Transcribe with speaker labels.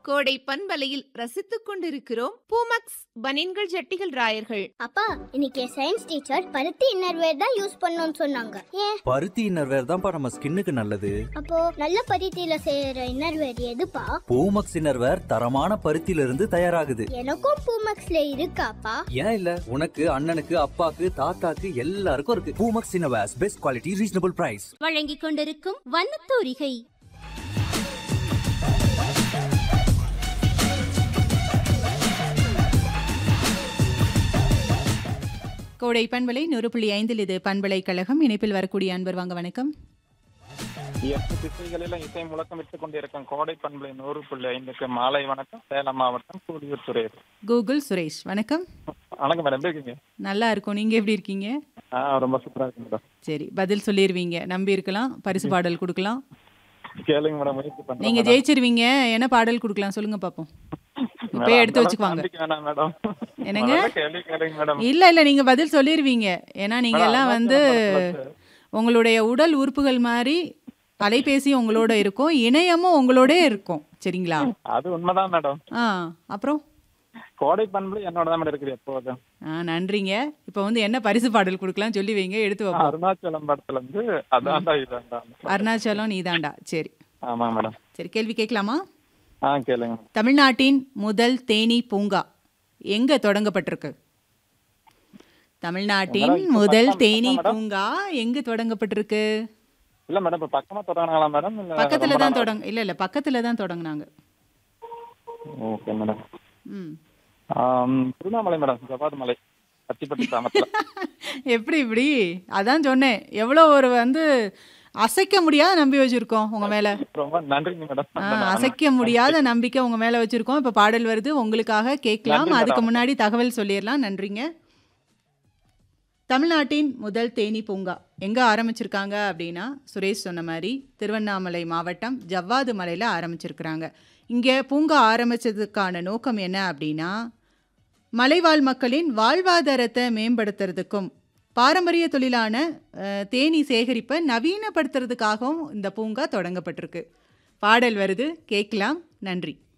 Speaker 1: கோடை பண்பலையில் ரசித்துக் கொண்டிருக்கிறோம் பூமக்ஸ் பனின்கள் ஜட்டிகள் ராயர்கள்
Speaker 2: அப்பா இன்னைக்கு சயின்ஸ் டீச்சர் பருத்தி இன்னர்வேர் தான் யூஸ் பண்ணணும்னு சொன்னாங்க ஏன்
Speaker 3: பருத்தி இன்னர்வேர் தான்ப்பா நம்ம ஸ்கின்னுக்கு நல்லது
Speaker 2: அப்போ நல்ல பருத்தியில செய்யற இன்னர்வேர் எதுப்பா
Speaker 3: பூமக்ஸ் இன்னர்வேர் தரமான பருத்தியில இருந்து தயாராகுது
Speaker 2: எனக்கும் பூமக்ஸ்ல இருக்காப்பா
Speaker 3: ஏன் இல்ல உனக்கு அண்ணனுக்கு அப்பாக்கு தாத்தாக்கு எல்லாருக்கும் இருக்கு Poomex innerwears best quality reasonable price
Speaker 4: வழங்கிக் கொண்டிருக்கும் வண்ணத்தூரிகை
Speaker 5: கோடை பண்பலை நூறு புள்ளி ஐந்தில் இது பண்பலை கழகம் இணைப்பில் வரக்கூடிய அன்பர் வாங்க வணக்கம்
Speaker 6: எட்டு திசைகளிலும் இசை முழக்கமிட்டுக் கொண்டிருக்கும் கோடை பண்பலை நூறு புள்ளி ஐந்துக்கு மாலை வணக்கம் சேலம் மாவட்டம் கூடியூர் துறை
Speaker 5: கூகுள் சுரேஷ் வணக்கம்
Speaker 6: வணக்கம் மேடம் எப்படி இருக்கீங்க
Speaker 5: நல்லா இருக்கும் நீங்க எப்படி இருக்கீங்க
Speaker 6: ஆ ரொம்ப சூப்பரா இருக்கு மேடம்
Speaker 5: சரி பதில் சொல்லிடுவீங்க நம்பி இருக்கலாம் பரிசு பாடல் கொடுக்கலாம்
Speaker 6: கேளுங்க மேடம் முயற்சி பண்றேன்
Speaker 5: நீங்க
Speaker 6: madam.
Speaker 5: ஜெயிச்சிருவீங்க என்ன பாடல் கொடுக்கலாம் சொல்லுங்க பாப்போம்
Speaker 6: மேடம்,
Speaker 5: இப்பயே எடுத்து
Speaker 6: அந்த
Speaker 5: வச்சுக்குவாங்க
Speaker 6: அளவுக்கு நம்பிக்கை வேணாம் மேடம்
Speaker 5: என்னங்க?
Speaker 6: முதல்ல கேள்வி கேளுங்க மேடம்
Speaker 5: இல்ல இல்ல நீங்க பதில் சொல்லிடுவீங்க ஏன்னா நீங்க
Speaker 6: மேடம்,
Speaker 5: எல்லாம் வந்து
Speaker 6: அருணாச்சலம்
Speaker 5: உங்களுடைய உடல் உறுப்புகள் மாதிரி அலைபேசி உங்களோட இருக்கும் இணையமும் உங்களோட இருக்கும் சரிங்களா
Speaker 6: அது உண்மைதான் மேடம்
Speaker 5: ஆ அப்புறம்
Speaker 6: கோடை பண்பலை என்னோட தான் மேடம் இருக்குது எப்போதும்
Speaker 5: ஆ நன்றிங்க இப்போ வந்து என்ன பரிசு பாடல் கொடுக்கலாம் சொல்லி வைங்க எடுத்து வைப்போம்
Speaker 6: அருணாச்சலம் படத்துல இருந்து அதான் தான் இதான்
Speaker 5: அருணாச்சலம் நீதாண்டா சரி
Speaker 6: ஆமா மேடம்
Speaker 5: சரி கேள்வி கேட்கலாமா
Speaker 6: ஆ கேளுங்க
Speaker 5: தமிழ்நாட்டின் முதல் தேனீ பூங்கா எங்க தொடங்கப்பட்டிருக்கு தமிழ்நாட்டின்
Speaker 6: மேடம், இப்ப
Speaker 5: முதல்
Speaker 6: பக்கம்
Speaker 5: தேனீ
Speaker 6: பக்கம் மேடம்.
Speaker 5: பூங்கா எங்க தொடங்கப்பட்டிருக்கு
Speaker 6: இல்ல மேடம் இப்ப பக்கமா தொடங்கினாங்களா மேடம் இல்ல
Speaker 5: பக்கத்துல
Speaker 6: ரொம்ப
Speaker 5: தான்
Speaker 6: நாளா?
Speaker 5: தொடங்க இல்ல இல்ல பக்கத்துல தான் தொடங்குனாங்க
Speaker 6: ஓகே மேடம்
Speaker 5: ம்
Speaker 6: ஆம், திருவண்ணாமலை மேடம் ஜவாது மலை பத்திப்பட்டி கிராமத்துல
Speaker 5: எப்படி இப்படி அதான் சொன்னேன் எவ்வளோ ஒரு வந்து அசைக்க முடியாத நம்பி வச்சிருக்கோம் உங்க மேல
Speaker 6: ரொம்ப நன்றிங்க மேடம்
Speaker 5: ஆ, அசைக்க முடியாத நம்பிக்கை உங்க மேல வச்சிருக்கோம் இப்ப பாடல் வருது உங்களுக்காக கேட்கலாம்
Speaker 6: நன்றி
Speaker 5: அதுக்கு
Speaker 6: மேடம்.
Speaker 5: முன்னாடி தகவல் சொல்லிடலாம் நன்றிங்க தமிழ்நாட்டின் முதல் தேனீ பூங்கா எங்க ஆரம்பிச்சிருக்காங்க அப்படின்னா சுரேஷ் சொன்ன மாதிரி திருவண்ணாமலை மாவட்டம் ஜவ்வாது மலையில ஆரம்பிச்சிருக்கிறாங்க இங்க பூங்கா ஆரம்பிச்சதுக்கான நோக்கம் என்ன அப்படின்னா மலைவாழ் மக்களின் வாழ்வாதாரத்தை மேம்படுத்துறதுக்கும் பாரம்பரிய தொழிலான அஹ், தேனீ சேகரிப்பை நவீனப்படுத்துறதுக்காகவும் இந்த பூங்கா தொடங்கப்பட்டிருக்கு பாடல் வருது கேட்கலாம் நன்றி